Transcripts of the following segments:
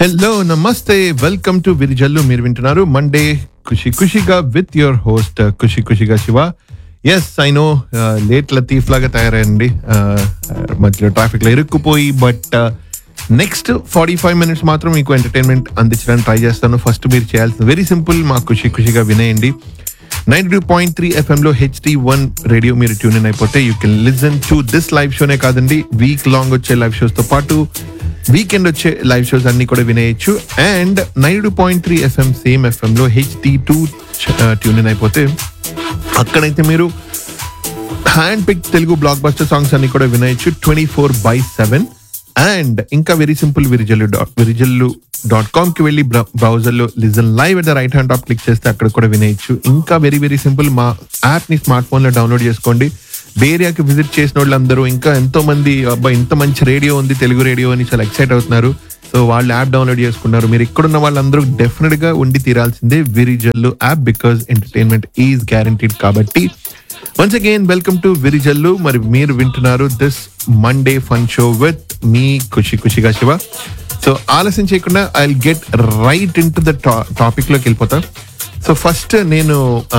Hello నమస్తే welcome to Virijallu మీరు వింటున్నారు మండే ఖుషి ఖుషిగా విత్ యువర్ హోస్ట్ ఖుషి ఖుషిగా Shiva yes I know late Latif లాగా తయారైంది మధ్యలో ట్రాఫిక్ లో ఇరుక్కుపోయి but next forty five minutes మాత్రం మీకు ఎంటర్టైన్మెంట్ అందించడానికి ట్రై చేస్తాను ఫస్ట్ మీరు చేయాల్సిన వెరీ సింపుల్ మా ఖుషి ఖుషిగా వినేయండి నైన్టీ టూ పాయింట్ త్రీ ఎఫ్ఎంలో హెచ్డి వన్ రేడియో మీరు ట్యూన్ ఇన్ అయిపోతే you can listen to this live షోనే కాదండి వీక్ లాంగ్ వచ్చే లైవ్ షోస్ తో పాటు వీకెండ్ వచ్చే లైవ్ షోస్ అన్ని కూడా వినేయచ్చు and nine two point three FM same FM లో హెచ్డి టూ ట్యూన్ ఇన్ అయిపోతే అక్కడైతే మీరు hand pick Telugu blockbuster songs అన్ని కూడా వినేయచ్చు twenty four by seven and ఇంకా very simple Virijallu dot Virijallu dot com కి వెళ్ళి బ్రౌజర్ లో listen live at the right hand top click చేస్తే అక్కడ కూడా వినేయచ్చు ఇంకా వెరీ వెరీ సింపుల్ మా యాప్ ని స్మార్ట్ ఫోన్ లో డౌన్లోడ్ చేసుకోండి బేరియాకి విజిట్ చేసిన వాళ్ళందరూ ఇంకా ఎంతో మంది అబ్బా ఇంత మంచి రేడియో ఉంది తెలుగు రేడియో అని చాలా ఎక్సైట్ అవుతున్నారు సో వాళ్ళు యాప్ డౌన్లోడ్ చేసుకున్నారు మీరు ఇక్కడున్న వాళ్ళందరూ డెఫినెట్ గా ఉండి తీరాల్సిందే Virijallu app because entertainment is guaranteed కాబట్టి once again welcome to Virijallu మరి మీరు వింటున్నారు this Monday fun show with మీ ఖుషి ఖుషిగా శివ సో ఆలస్యం చేయకుండా I get right in to the topic లోకి వెళ్ళిపోతా సో ఫస్ట్ నేను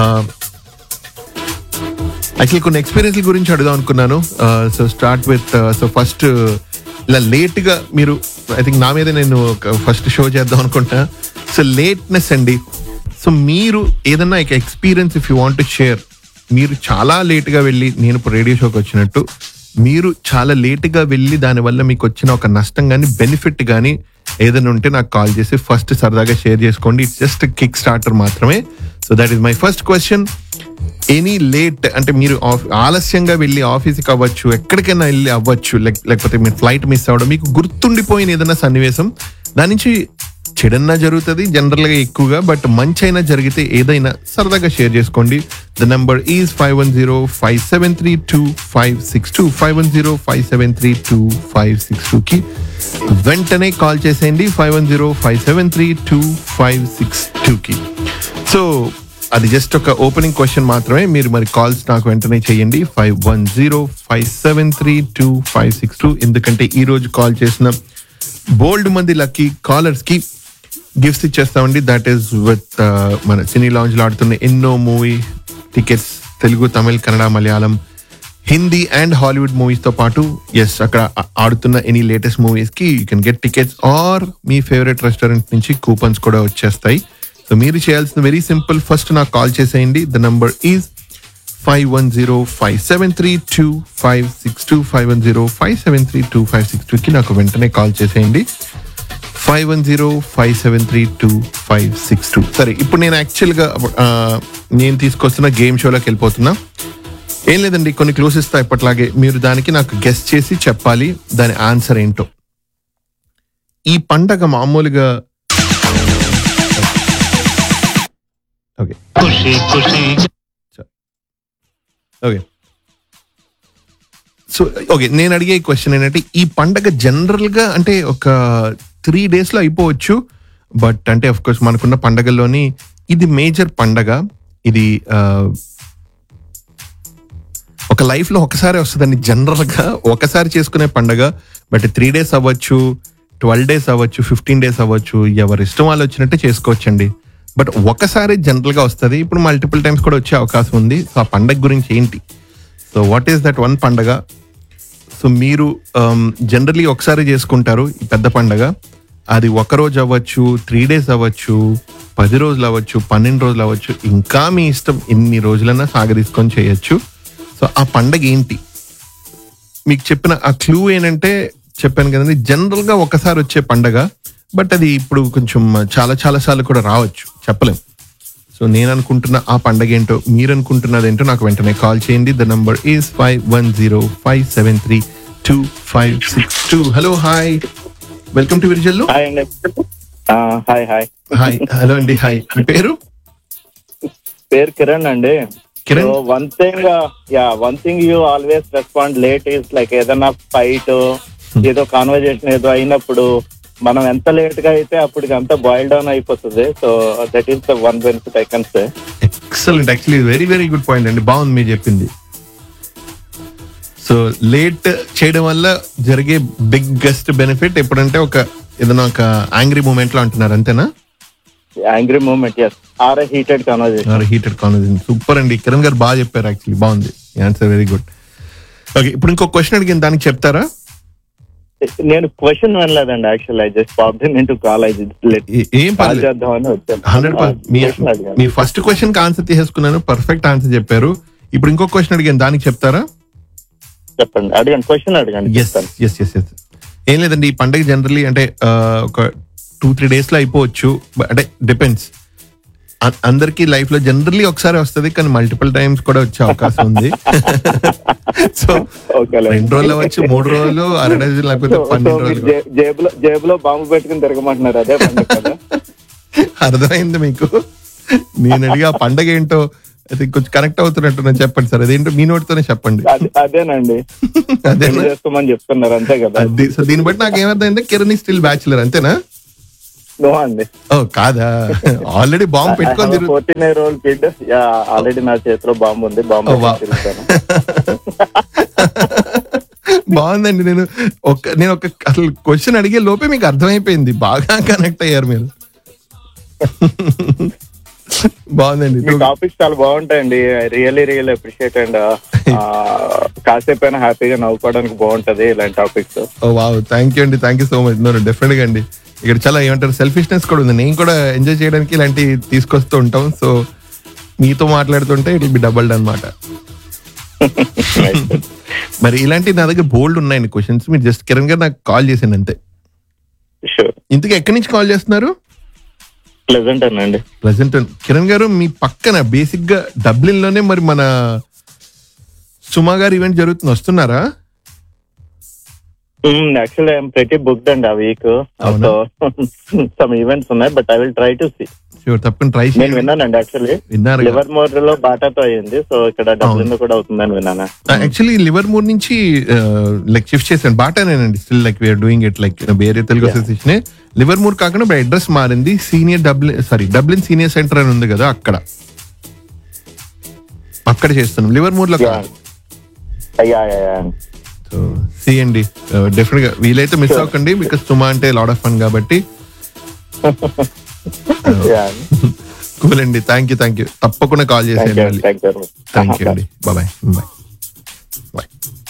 యాక్చువల్లీ కొన్ని ఎక్స్పీరియన్స్ గురించి అడుగుదాం అనుకున్నాను so start with so first ఇలా లేట్ గా మీరు ఐ థింక్ నా మీద నేను ఫస్ట్ షో చేద్దాం అనుకుంటా సో లేట్నెస్ అండి సో మీరు ఏదన్నా experience if you want to share మీరు చాలా లేట్ గా వెళ్ళి నేను ఇప్పుడు రేడియో షోకి వచ్చినట్టు మీరు చాలా లేట్ గా వెళ్ళి దానివల్ల మీకు వచ్చిన ఒక నష్టం కానీ బెనిఫిట్ కానీ ఏదైనా ఉంటే నాకు కాల్ చేసి ఫస్ట్ సరదాగా షేర్ చేసుకోండి ఇట్స్ జస్ట్ కిక్ స్టార్టర్ మాత్రమే so that is my first question any late అంటే మీరు ఆఫ్- ఆలస్యంగా వెళ్ళి ఆఫీస్కి అవ్వచ్చు ఎక్కడికైనా వెళ్ళి అవ్వచ్చు లేక- లేకపోతే మీరు ఫ్లైట్ మిస్ అవ్వడం మీకు గుర్తుండిపోయిన ఏదైనా సన్నివేశం దాని నుంచి చెడన్నా జరుగుతుంది జనరల్ గా ఎక్కువగా బట్ మంచి అయినా జరిగితే ఏదైనా సరదాగా షేర్ చేసుకోండి the number is five one zero five seven three two five six two five one zero five seven three two five six two కి వెంటనే కాల్ చేసేయండి five one zero five seven three two five six two కి so అది just ఒక opening question మాత్రమే మీరు మరి calls నాకు వెంటనే చేయండి five one zero five seven three two five six two ఎందుకంటే ఈ రోజు కాల్ చేసిన బోల్డ్ మంది లక్కీ కాలర్స్ కి గిఫ్ట్స్ ఇచ్చేస్తామండి దట్ ఈస్ విత్ మన సినీ లాంజ్ లో ఆడుతున్న ఎన్నో movie tickets Telugu Tamil Kannada Malayalam Hindi and Hollywood movies తో పాటు ఎస్ అక్కడ ఆ- ఆడుతున్న ఎనీ లేటెస్ట్ మూవీస్ కి you can get tickets or మీ ఫేవరెట్ రెస్టారెంట్ నుంచి కూపన్స్ కూడా వచ్చేస్తాయి సో మీరు చేయాల్సిన వెరీ సింపుల్ ఫస్ట్ నాకు కాల్ చేసేయండి the number is five one zero five seven three two five six two five one zero five seven three two five six టూకి నాకు వెంటనే కాల్ చేసేయండి five one zero five seven three two five six two సరే ఇప్పుడు నేను యాక్చువల్గా ఆ, నేను తీసుకొస్తున్న గేమ్ షోలోకి వెళ్ళిపోతున్నా ఏం లేదండి కొన్ని క్లూస్ ఇస్తా ఇప్పట్లాగే మీరు దానికి నాకు గెస్ట్ చేసి చెప్పాలి దాని ఆన్సర్ ఏంటో ఈ పండగ మామూలుగా ఓకే ఖుషి ఖుషి ఓకే సో ఓకే నేను అడిగే క్వశ్చన్ ఏంటంటే ఈ పండగ జనరల్ గా అంటే ఒక త్రీ డేస్ లో అయిపోవచ్చు బట్ అంటే అఫ్ కోర్స్ మనకున్న పండగల్లోని ఇది మేజర్ పండగ ఇది ఆ, ఒక లైఫ్ లో ఒకసారి వస్తుందండి జనరల్ గా ఒకసారి చేసుకునే పండగ బట్ త్రీ డేస్ అవ్వచ్చు ట్వెల్వ్ డేస్ అవ్వచ్చు ఫిఫ్టీన్ డేస్ అవ్వచ్చు ఎవరి ఇష్టం వాళ్ళు వచ్చినట్టే చేసుకోవచ్చండి బట్ ఒకసారి జనరల్ గా వస్తుంది ఇప్పుడు మల్టిపుల్ టైమ్స్ కూడా వచ్చే అవకాశం ఉంది సో ఆ పండగ గురించి ఏంటి so what is that one పండగ సో మీరు జనరలీ ఒకసారి చేసుకుంటారు ఈ పెద్ద పండగ అది ఒక రోజు అవ్వచ్చు త్రీ డేస్ అవ్వచ్చు పది రోజులు అవ్వచ్చు పన్నెండు రోజులు అవ్వచ్చు ఇంకా మీ ఇష్టం ఎన్ని రోజులైనా సాగదీసుకొని చేయొచ్చు సో ఆ పండగ ఏంటి మీకు చెప్పిన ఆ క్లూ ఏంటంటే చెప్పాను కదండి జనరల్ గా ఒకసారి వచ్చే పండగ బట్ అది ఇప్పుడు కొంచెం చాలా చాలా సార్లు కూడా రావచ్చు చెప్పలేం సో నేను అనుకుంటున్న ఆ పండగ ఏంటో మీరు అనుకుంటున్నది ఏంటో నాకు వెంటనే కాల్ చేయండి the number is five one zero five seven three two five six two hello hi welcome to Virijallu hi అండి ఆ, హాయ్ హాయ్ హాయ్ హలో అండి హాయ్ మీ పేరు పేరు కిరణ్ అండి Kiran one thing ya one thing you always respond late is like ఏదైనా fight ఏదో conversation ఏదో అయినప్పుడు మనం ఎంత లేట్ గా అయితే అప్పటికి అంతా బాయిల్ డౌన్ అయిపోతుంది so that is the one benefit I can say excellent actually very very good point అండి బాగుంది మీరు చెప్పింది సో లేట్ చేయడం వల్ల జరిగే బిగ్గెస్ట్ బెనిఫిట్ ఎప్పుడంటే ఒక ఏదైనా ఒక యాంగ్రీ మూమెంట్ లో అంటున్నారు అంతేనా angry moment yes are a heated conversation heated conversation super అండి కిరణ్ గారు బాగా చెప్పారు యాక్చువల్లీ బాగుంది ఆన్సర్ వెరీ గుడ్ ఓకే ఇప్పుడు ఇంకో క్వశ్చన్ అడిగిన దానికి చెప్తారా నేను క్వశ్చన్ వినలేదండి actual I just popped in to college ఏ- ఏం కాల్ పర్లేదు చేద్దామని వచ్చాను హండ్రెడ్ మీ Question అడిగాను. మీ ఫస్ట్ క్వశ్చన్ కి ఆన్సర్ తీసేసుకున్నాను పర్ఫెక్ట్ ఆన్సర్ చెప్పారు ఇప్పుడు ఇంకో క్వశ్చన్ అడిగాను దానికి చెప్తారా చెప్పండి అడగండి క్వశ్చన్ అడగండి ఎస్ చెప్తాను ఎస్ ఎస్ ఎస్ ఏం లేదండి ఈ పండుగ జనరల్లీ అంటే ఆ, ఒక టూ త్రీ డేస్ లో అయిపోవచ్చు But అంటే డిపెండ్స్ అందరికి లైఫ్ లో జనరల్లీ ఒకసారి వస్తుంది కానీ మల్టిపుల్ టైమ్స్ కూడా వచ్చే అవకాశం ఉంది సో ఓకే రెండు రోజులు అవ్వచ్చు మూడు రోజులు అర డజన్ లేకపోతే పన్నెండు రోజులు జేబులో జేబులో బాంబు పెట్టుకుని తిరగమంటున్నారు అదే పండుగ కదా అర్థమైంది మీకు నేను అడిగి ఆ పండగ ఏంటో అది కొంచెం కనెక్ట్ అవుతున్నట్టు నేను చెప్పండి సార్ అదేంటో మీ నోటితోనే చెప్పండి అదే- అదేనండి అదే పెళ్లి చేసుకోమని చెప్తున్నారు అంతే కదా అది సో దీన్ని బట్టి నాకు ఏమర్థమైంది కిరణ్ స్టిల్ బ్యాచులర్ అంతేనా నో అండి ఓ కాదా ఆల్రెడీ బాంబు పెట్టుకొని తిరుగు fourteen year old kid ya already నా చేతిలో బాంబు ఉంది బాంబు Oh, wow. తిరుగుతాను బాగుందండి నేను ఒక నేను ఒక అసలు క్వశ్చన్ అడిగే లోపే మీకు అర్థమైపోయింది బాగా కనెక్ట్ అయ్యారు మీరు బాగుందండి మీ టాపిక్స్ చాలా బాగుంటాయండి I really real appreciate and కాసేపు అయినా హ్యాపీగా నవ్వుకోవడానికి బాగుంటది ఇలాంటి topics oh wow thank you అండి thank you so much no definite గా అండి ఇక్కడ చాలా ఏమంటారు సెల్ఫిష్నెస్ కూడా ఉంది నేను కూడా ఎంజాయ్ చేయడానికి ఇలాంటి తీసుకొస్తూ ఉంటాం సో మీతో మాట్లాడుతుంటే ఇట్ బి డబల్డ్ అనమాట మరి ఇలాంటి నా దగ్గర బోల్డ్ ఉన్నాయండి క్వశ్చన్స్ మీరు జస్ట్ కిరణ్ గారు నాకు కాల్ చేసింది అంతే షూర్ ఇంతకీ ఎక్కడి నుంచి కాల్ చేస్తున్నారు ప్లెజెంట్ అండి ప్రజెంట్ కిరణ్ గారు మీ పక్కన బేసిక్ గా డబ్లిన్ లోనే మరి మన సుమా గారు ఈవెంట్ జరుగుతుంది వస్తున్నారా యాక్చువల్లీ ఐఎమ్ ప్రెటీ బుక్డ్ అండి ఆ వీక్ అవునా? సమ్ ఈవెంట్స్ ఉన్నాయి but I will try to see sure తప్పకుండా ట్రై నేను చేయండి విన్నానండి యాక్చువల్లీ విన్నారు లివర్ మోర్ లో బాటాతో అయ్యింది సో ఇక్కడ డబ్లిన్ లో కూడా అవుతుందని విన్నాను యాక్చువల్లీ లివర్ మూర్ నుంచి లైక్ షిఫ్ట్ చేశాను బాటానేనండి still like we are doing it like వేరే తెలుగు అసోసియేషన్ లివర్ మూర్ కాకుండా ఇప్పుడు అడ్రస్ మారింది senior Dublin sorry Dublin senior center అని ఉంది కదా అక్కడ అక్కడ చేస్తున్నాం లివర్ మూర్ లో కాదు అయ్యా సో సి అండి డెఫినెట్ గా వీలైతే మిస్ అవ్వకండి బికాస్ సుమా అంటే లాడ్ ఆఫ్ ఫన్ కాబట్టి కూల్ అండి థ్యాంక్ యూ థ్యాంక్ యూ తప్పకుండా కాల్ థ్యాంక్ చేసేయండి యూ మళ్ళీ థ్యాంక్ యూ థ్యాంక్ యూ అండి బాయ్ బాయ్ బాయ్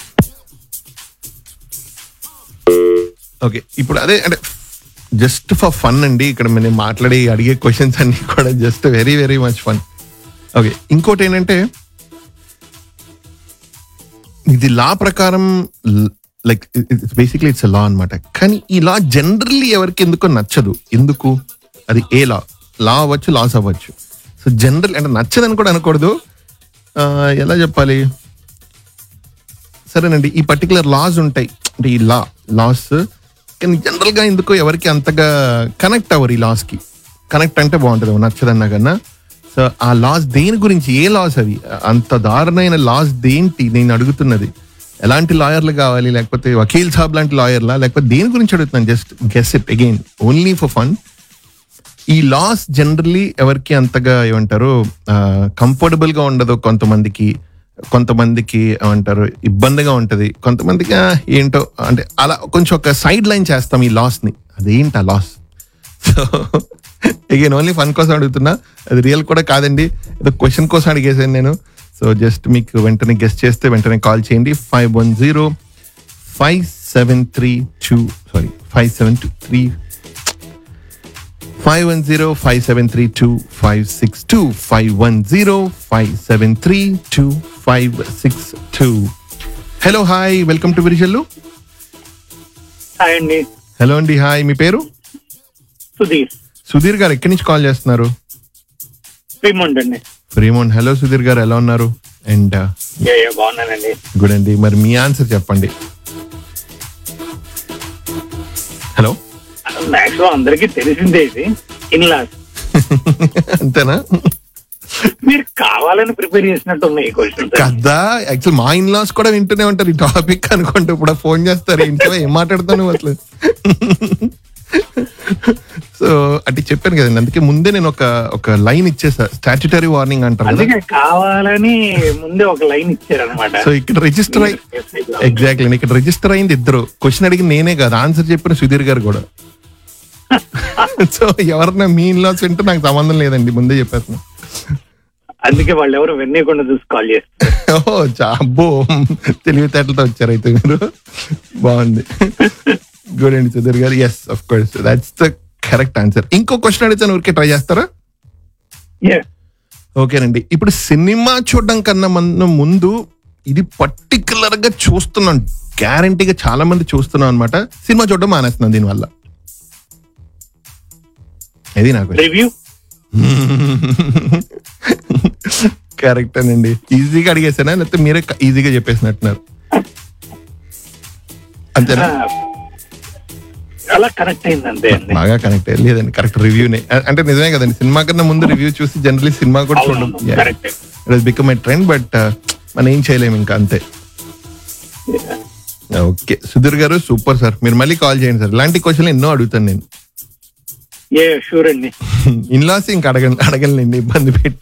ఓకే ఇప్పుడు అదే అంటే జస్ట్ ఫర్ ఫన్ అండి ఇక్కడ నేను మాట్లాడి అడిగే క్వశ్చన్స్ అన్ని కూడా just very very much fun okay ఇంకోటి ఏంటంటే ఇది లా ప్రకారం లైక్ బేసిక్లీ ఇట్స్ లా అన్నమాట కానీ ఈ లా జనరల్లీ ఎవరికి ఎందుకో నచ్చదు ఎందుకు అది ఏ లా లా అవ్వచ్చు లాస్ అవ్వచ్చు సో జనరల్ అంటే నచ్చదని కూడా అనకూడదు ఆ, ఎలా చెప్పాలి సరేనండి ఈ పర్టికులర్ లాస్ ఉంటాయి అంటే ఈ లా లాస్ కానీ జనరల్ గా ఎందుకో ఎవరికి అంతగా కనెక్ట్ అవ్వరు ఈ లాస్ కి కనెక్ట్ అంటే బాగుంటుంది నచ్చదన్నా కన్నా సో ఆ లాస్ దేని గురించి ఏ లాస్ అవి అంత దారుణమైన లాస్ దేంటి నేను అడుగుతున్నది ఎలాంటి లాయర్లు కావాలి లేకపోతే వకీల్ సాబ్ లాంటి లాయర్లా లేకపోతే దేని గురించి అడుగుతున్నాను just guess it again only for fun ఈ లాస్ జనరల్లీ ఎవరికి అంతగా ఏమంటారు కంఫర్టబుల్ గా ఉండదు కొంతమందికి కొంతమందికి ఏమంటారు ఇబ్బందిగా ఉంటది కొంతమందికి "ఆ, ఏంటో అంటే అలా కొంచెం ఒక సైడ్ లైన్ చేస్తాం ఈ లాస్ ని అదేంటి ఆ లాస్ సో అగైన్ ఓన్లీ ఫన్ కోసం అడుగుతున్నా అది రియల్ కూడా కాదండి ఏదో క్వశ్చన్ కోసం అడిగేసాను నేను సో జస్ట్ మీకు వెంటనే గెస్ట్ చేస్తే వెంటనే కాల్ చేయండి five one zero five seven three two sorry five seven two three five one zero five seven three two five six two five one zero five seven three two five six two hello hi welcome to Virijallu hi అండి hello అండి hi మీ పేరు సుధీర్ సుధీర్ గారు ఎక్కడి నుంచి call చేస్తున్నారు రిమౌండ్ అండి ఫ్రీమోన్ hello Sudheer garu ఎలా ఉన్నారు అండ్ యా, యా, బాగున్నానండి గుడ్ అండి మరి మీ ఆన్సర్ చెప్పండి హలో మాక్సిమం అందరికీ తెలిసిందే ఇది ఇన్లాస్ అంతేనా మీరు కావాలని ప్రిపేర్ చేసినట్టు ఉన్నాయి ఈ క్వశ్చన్ కదా యాక్చువల్ మా ఇన్ లాస్ కూడా వింటూనే ఉంటారు ఈ టాపిక్ అనుకుంటూ ఇప్పుడు ఫోన్ చేస్తారు ఇంట్లో ఏం మాట్లాడుతాను అసలు సో అంటే చెప్పాను కదండి అందుకే ముందే నేను ఒక ఒక లైన్ ఇచ్చేసా స్టాచ్యుటరీ వార్నింగ్ అంటారు కదా అందుకే కావాలని ముందే ఒక లైన్ ఇచ్చారనమాట సో ఇక్కడ రిజిస్టర్ అయి ఎగ్జాక్ట్లీ ఇక్కడ రిజిస్టర్ అయింది ఇద్దరు క్వశ్చన్ అడిగి నేనే కాదు ఆన్సర్ చెప్పిన సుధీర్ గారు కూడా సో ఎవరన్నా మీ ఇన్లాస్ వింటే నాకు సంబంధం లేదండి ముందే చెప్పేస్తున్నా అందుకే వాళ్ళు ఎవరు వెన్నీయకుండా చూసి కాల్ చేస్తారు ఓహో చాబో తెలివితేటలతో వచ్చారు అయితే మీరు బాగుంది గుడ్ అండి Sudheer garu yes of course that's the correct answer ఇంకో క్వశ్చన్ అడిగితే ఊరికే ట్రై చేస్తారా Yes. ఓకేనండి ఇప్పుడు సినిమా చూడడం కన్నా మన ముందు ఇది పర్టికులర్ గా చూస్తున్నాం గ్యారంటీగా చాలా మంది చూస్తున్నాం అనమాట సినిమా చూడడం మానేస్తున్నాం దీనివల్ల ఇది నాకు రివ్యూ కరెక్ట్ అండి ఈజీగా అడిగేసానా లేకపోతే మీరే ఈజీగా చెప్పేసినట్టున్నారు అంతేనా అలా కనెక్ట్ అయింది అంతే అండి బాగా కనెక్ట్ లేదండి కరెక్ట్ రివ్యూనే అంటే నిజమే కదండి సినిమా కన్నా ముందు రివ్యూ చూసి జనరలీ సినిమా కూడా చూడడం అవును, correct. It become a trend but మనం ఏం చేయలేము ఇంకా అంతే ఓకే సుధీర్ గారు సూపర్ సార్ మీరు మళ్ళీ కాల్ చేయండి సార్ ఇలాంటి క్వశ్చన్లు ఎన్నో అడుగుతాను నేను ఏ షూర్ అండి ఇన్లాస్ ఇంకా అడగండి అడగండి ఇబ్బంది పెట్టి